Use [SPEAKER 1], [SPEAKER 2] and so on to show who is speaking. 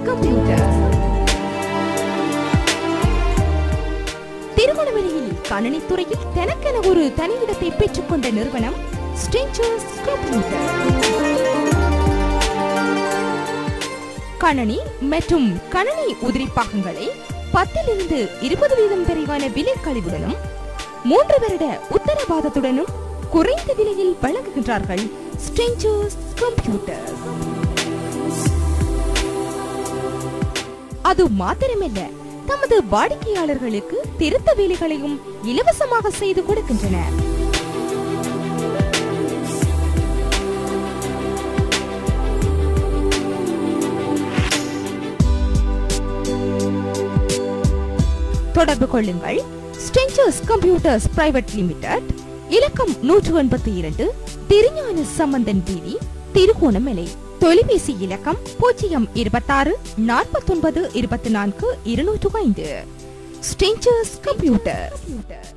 [SPEAKER 1] computers திருகோணமலையில் கணனித்துறையில் தனக்கென ஒரு தனியிடத்தை பெற்றுக்கொண்ட நிறுவனம் ஸ்ட்ரேஞ்சர்ஸ் கம்ப்யூட்டர் கணனி மற்றும் கணனி உதிரிப்பாகங்களை பத்திலிருந்து இருபது வீதம் வரைவான விலை கழிவுடனும் மூன்று வருட உத்தரவாதத்துடனும் குறைந்த விலையில் வழங்குகின்றார்கள் ஸ்ட்ரேஞ்சர்ஸ் கம்ப்யூட்டர் அது மாத்திரமல்ல தமது வாடிக்கையாளர்களுக்கு திருத்த வேலைகளையும் இலவசமாக செய்து கொடுக்கின்றனர் தொடர்பு கொள்ளுங்கள் ஸ்டெஞ்சர்ஸ் கம்ப்யூட்டர்ஸ் பிரைவேட் லிமிடெட் இலக்கம் நூற்று எண்பத்தி இரண்டு திருஞான சம்பந்தன் வீதி திருகோணமலை தொலைபேசி இலக்கம் பூஜ்ஜியம் இருபத்தாறு நாற்பத்தொன்பது இருபத்தி நான்கு இருநூற்று ஐந்து ஸ்டெஞ்சர்ஸ் கம்ப்யூட்டர்